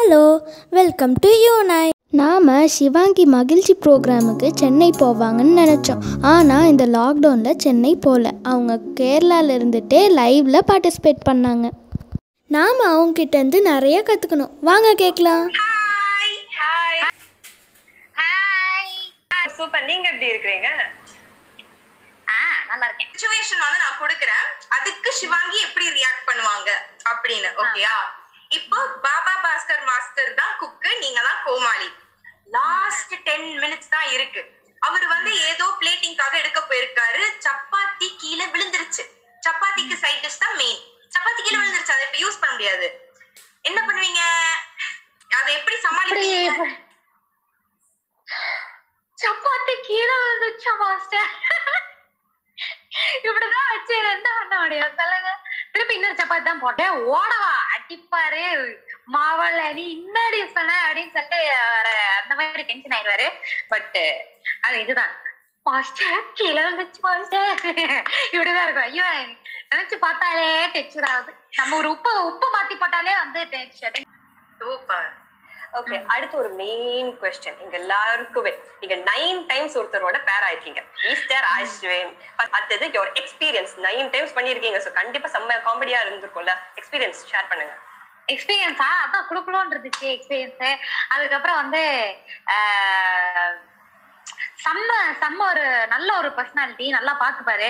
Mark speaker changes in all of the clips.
Speaker 1: Hello welcome to யூனாய் நாம் சிவாங்கி மகிழ்ச்சி ப்ரோக்ராமுக்கு சென்னை போவாங்கன்னு நினச்சோம் ஆனால் இந்த லாக்டவுனில் சென்னை போகல அவங்க கேரளாவில் இருந்துகிட்டே லைவில் பார்ட்டிசிபேட் பண்ணாங்க நாம் அவங்கக்கிட்டேருந்து நிறைய கற்றுக்கணும் வாங்க கேட்கலாம்
Speaker 2: ஹாய் ஹாய் ஹாய் சூப்பர் நீங்க எப்படி இருக்கிறீங்க
Speaker 3: ஆ நல்லா இருக்கேன்
Speaker 2: சிச்சுவேஷன் வந்து நான் கொடுக்குறேன் அதுக்கு சிவாங்கி எப்படி ரியாக்ட் பண்ணுவாங்க அப்படின்னு ஓகேயா இப்போ பாபா பாஸ்கர் மாஸ்டர் தான் குக்கு நீங்க தான் கோமாளி லாஸ்ட் டென் மினிட்ஸ் தான் இருக்கு அவர் வந்து ஏதோ பிளேட்டிங்காக எடுக்க போயிருக்காரு சப்பாத்தி கீழே விழுந்துருச்சு சப்பாத்திக்கு சைட் டிஷ் தான் மெயின் சப்பாத்தி கீழே விழுந்துருச்சு அதை இப்ப யூஸ் பண்ண முடியாது என்ன பண்ணுவீங்க அதை எப்படி சமாளிப்பீங்க
Speaker 3: சப்பாத்தி கீழே வந்துச்சா மாஸ்டர் இப்படிதான் வச்சு என்ன பண்ண முடியும் சொல்லுங்க திருப்பி இன்னொரு சப்பாத்தி தான் போட்டேன் ஓடவா அடிப்பாரு மாவல் அடி இன்னடி சொன்ன அப்படின்னு சொல்லிட்டு அவரு அந்த மாதிரி டென்ஷன் ஆயிடுவாரு பட் அது இதுதான் மாஸ்டர் கீழே வந்துச்சு மாஸ்டர் இப்படிதான் இருக்கும் ஐயோ நினைச்சு பார்த்தாலே டென்ஷன் ஆகுது நம்ம ஒரு உப்பு உப்பு மாத்தி போட்டாலே வந்து டென்ஷன்
Speaker 2: சூப்பர் ஓகே அடுத்து ஒரு மெயின் கொஸ்டின் இங்க எல்லாருக்குமே நீங்க நைன் டைம்ஸ் ஒருத்தரோட பேர் ஆயிருக்கீங்க ஈஸ்டர் அஸ்வின் அடுத்தது யோர் எக்ஸ்பீரியன்ஸ் நைன் டைம்ஸ் பண்ணிருக்கீங்க சோ கண்டிப்பா செம்ம காமெடியா இருந்திருக்கும்ல எக்ஸ்பீரியன்ஸ் ஷேர் பண்ணுங்க
Speaker 3: எக்ஸ்பீரியன்ஸா அதான் குடுக்கணும்னு இருந்துச்சு எக்ஸ்பீரியன்ஸ் அதுக்கப்புறம் வந்து ஆஹ், செம்ம செம்ம ஒரு நல்ல ஒரு பர்சனாலிட்டி நல்லா பாத்துப்பாரு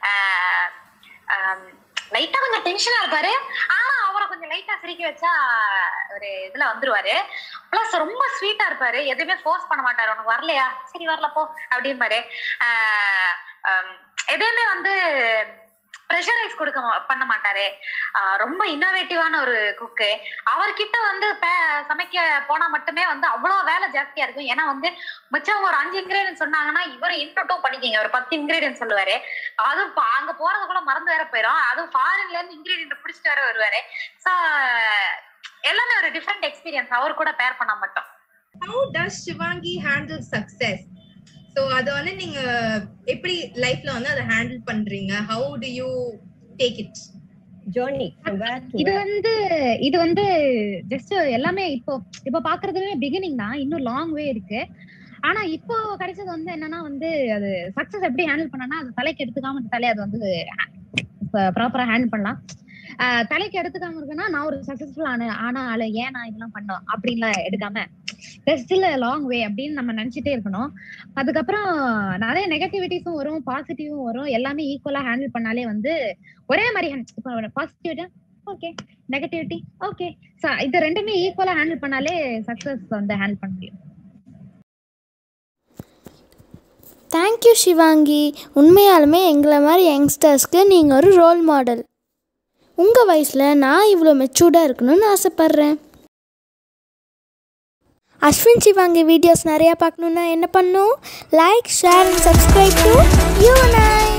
Speaker 3: லைட்டா கொஞ்சம் டென்ஷனா இருப்பாரு ஆனா அவரை கொஞ்சம் லைட்டா சிரிக்க வச்சா ஒரு இதுல வந்துருவாரு பிளஸ் ரொம்ப ஸ்வீட்டா இருப்பாரு எதுவுமே ஃபோர்ஸ் பண்ண மாட்டாரு உனக்கு வரலையா சரி வரல போ அப்படிம்பாரு ஆஹ், ஆம், எதையுமே வந்து ப்ரெஷரைஸ் கொடுக்க மா- பண்ண மாட்டாரு ஆஹ் ரொம்ப இன்னோவேட்டிவான ஒரு குக்கு அவர்கிட்ட வந்து பே- சமைக்க போனா மட்டுமே வந்து அவ்வளவு வேலை ஜாஸ்தியா இருக்கும் ஏன்னா வந்து மிச்சம் ஒரு அஞ்சு இன்கிரீடியன்ட் சொன்னாங்கன்னா இவர் இன்ட்ரோட்டும் பண்ணிக்கிங்க ஒரு பத்து இன்கிரீடியன்ட் சொல்லுவாரு அதுவும் ப- அங்க போறதுக்குள்ள மறந்து வேற போயிடும் அதுவும் ஃபாரின்ல இருந்து இன்கிரீடியன்ட் பிடிச்சிட்டு வேற வருவாரு ஸோ எல்லாமே ஒரு டிஃப்ரெண்ட் எக்ஸ்பீரியன்ஸ் அவர் கூட பேர் பண்ண மட்டும்
Speaker 4: how does Shivangi handle success so அதை வந்து நீங்க எப்படி லைஃப்ல வந்து அதை ஹேண்டில் பண்றீங்க how do you take it
Speaker 5: journey from where to
Speaker 6: இது
Speaker 5: where.
Speaker 6: வந்து இது வந்து ஜஸ்ட் எல்லாமே இப்போ இப்போ பாக்குறதுமே பிகினிங் தான் இன்னும் லாங் வே இருக்கு ஆனா இப்போ கிடைச்சது வந்து என்னன்னா வந்து அது சக்சஸ் எப்படி ஹேண்டில் பண்ணனா அது தலைக்கு எடுத்துக்காம இந்த தலையை அது வந்து ப்ராப்பரா ஹேண்டில் பண்ணலாம் ஆஹ் தலைக்கு எடுத்துக்காம இருக்குன்னா நான் ஒரு சக்சஸ்ஃபுல் ஆன ஆனா ஆளு ஏன் நான் இதெல்லாம் பண்ணோம் அப்படின்லாம் எடுக்காம ஸ்டில் லாங் வே அப்படின்னு நம்ம நினைச்சிட்டே இருக்கணும் அதுக்கப்புறம் நிறைய நெகட்டிவிட்டிஸும் வரும் பாசிட்டிவும் வரும் எல்லாமே ஈக்குவலா ஹேண்டில் பண்ணாலே வந்து ஒரே மாதிரி hand- இப்போ பாசிட்டிவிட்டி ஓகே நெகட்டிவிட்டி ஓகே இது ரெண்டுமே ஈக்குவலா ஹேண்டில் பண்ணாலே சக்சஸ் வந்து ஹேண்டில் பண்ண முடியும்
Speaker 1: தேங்க்யூ சிவாங்கி உண்மையாலுமே எங்களை மாதிரி யங்ஸ்டர்ஸ்க்கு நீங்கள் ஒரு ரோல் மாடல் உங்கள் வயசில் நான் இவ்வளோ மெச்சூர்டாக இருக்கணும்னு ஆசைப்பட்றேன் அஸ்வின் சிவாங்கி வீடியோஸ் நிறையா பார்க்கணுன்னா என்ன பண்ணும் like share and subscribe to you